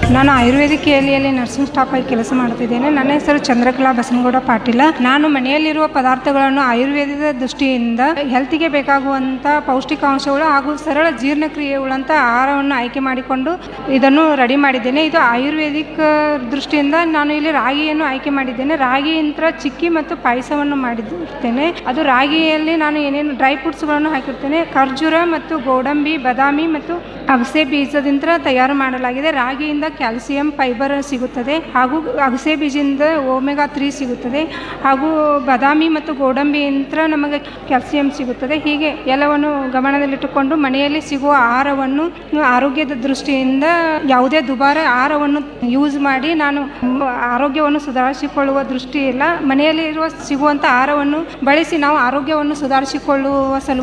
ನಾನು Ayurvedic ಕೇಲಿಯಲ್ಲಿ nursing staff ಆಗಿ ಕೆಲಸ ಮಾಡ್ತಿದ್ದೇನೆ ನನ್ನ ಹೆಸರು ಚಂದ್ರಕಲಾ ಬಸನಗೌಡ ಪಾಟೀಲ ನಾನು ಮನೆಯಲ್ಲಿರುವ ಪದಾರ್ಥಗಳನ್ನು ಆಯುರ್ವೇದದ ದೃಷ್ಟಿಯಿಂದ ಹೆಲ್ತಿಗೆ ಬೇಕಾಗುವಂಥ ಪೌಷ್ಟಿಕಾಂಶಗಳು ಹಾಗೂ ಸರಳ ಜೀರ್ಣಕ್ರಿಯೆಯುಳ್ಳಂಥ ಆಹಾರವನ್ನು ಆಯ್ಕೆ ಮಾಡಿಕೊಂಡು ಇದನ್ನು ರೆಡಿ ಮಾಡಿದ್ದೇನೆ ಇದು ಆಯುರ್ವೇದಿಕ್ ದೃಷ್ಟಿಯಿಂದ ನಾನು ಇಲ್ಲಿ ರಾಗಿಯನ್ನು ಆಯ್ಕೆ ಮಾಡಿದ್ದೇನೆ ರಾಗಿಯಿಂದ ಚಿಕ್ಕಿ ಮತ್ತು ಪಾಯಸವನ್ನು ಮಾಡಿರ್ತೇನೆ ಅದು ರಾಗಿಯಲ್ಲಿ ನಾನು ಏನೇನು ಡ್ರೈ ಫ್ರೂಟ್ಸ್ಗಳನ್ನು ಹಾಕಿರ್ತೇನೆ ಖರ್ಜೂರ ಮತ್ತು ಗೋಡಂಬಿ ಬಾದಾಮಿ ಮತ್ತು ಅಗಸೆ ಬೀಜದಿಂದ ತಯಾರು ಮಾಡಲಾಗಿದೆ ರಾಗಿಯಿಂದ ಕ್ಯಾಲ್ಸಿಯಂ ಫೈಬರ್ ಸಿಗುತ್ತದೆ ಹಾಗೂ ಅಗಸೆ ಬೀಜದಿಂದ ಓಮೆಗಾ ತ್ರೀ ಸಿಗುತ್ತದೆ ಹಾಗೂ ಬಾದಾಮಿ ಮತ್ತು ಗೋಡಂಬಿಯಿಂದ ನಮಗೆ ಕ್ಯಾಲ್ಸಿಯಂ ಸಿಗುತ್ತದೆ ಹೀಗೆ ಎಲ್ಲವನ್ನು ಗಮನದಲ್ಲಿಟ್ಟುಕೊಂಡು ಮನೆಯಲ್ಲಿ ಸಿಗುವ ಆಹಾರವನ್ನು ಆರೋಗ್ಯದ ದೃಷ್ಟಿಯಿಂದ ಯಾವುದೇ ದುಬಾರ ಆಹಾರವನ್ನು ಯೂಸ್ ಮಾಡಿ ನಾನು ಮ್, ಆರೋಗ್ಯವನ್ನು ಸುಧಾರಿಸಿಕೊಳ್ಳುವ ದೃಷ್ಟಿ ಇಲ್ಲ ಮನೆಯಲ್ಲಿ ಇರುವ ಸಿಗುವಂಥ ಆಹಾರವನ್ನು ಬಳಸಿ ನಾವು ಆರೋಗ್ಯವನ್ನು ಸುಧಾರಿಸಿಕೊಳ್ಳುವ ಸಲುವಾಗಿ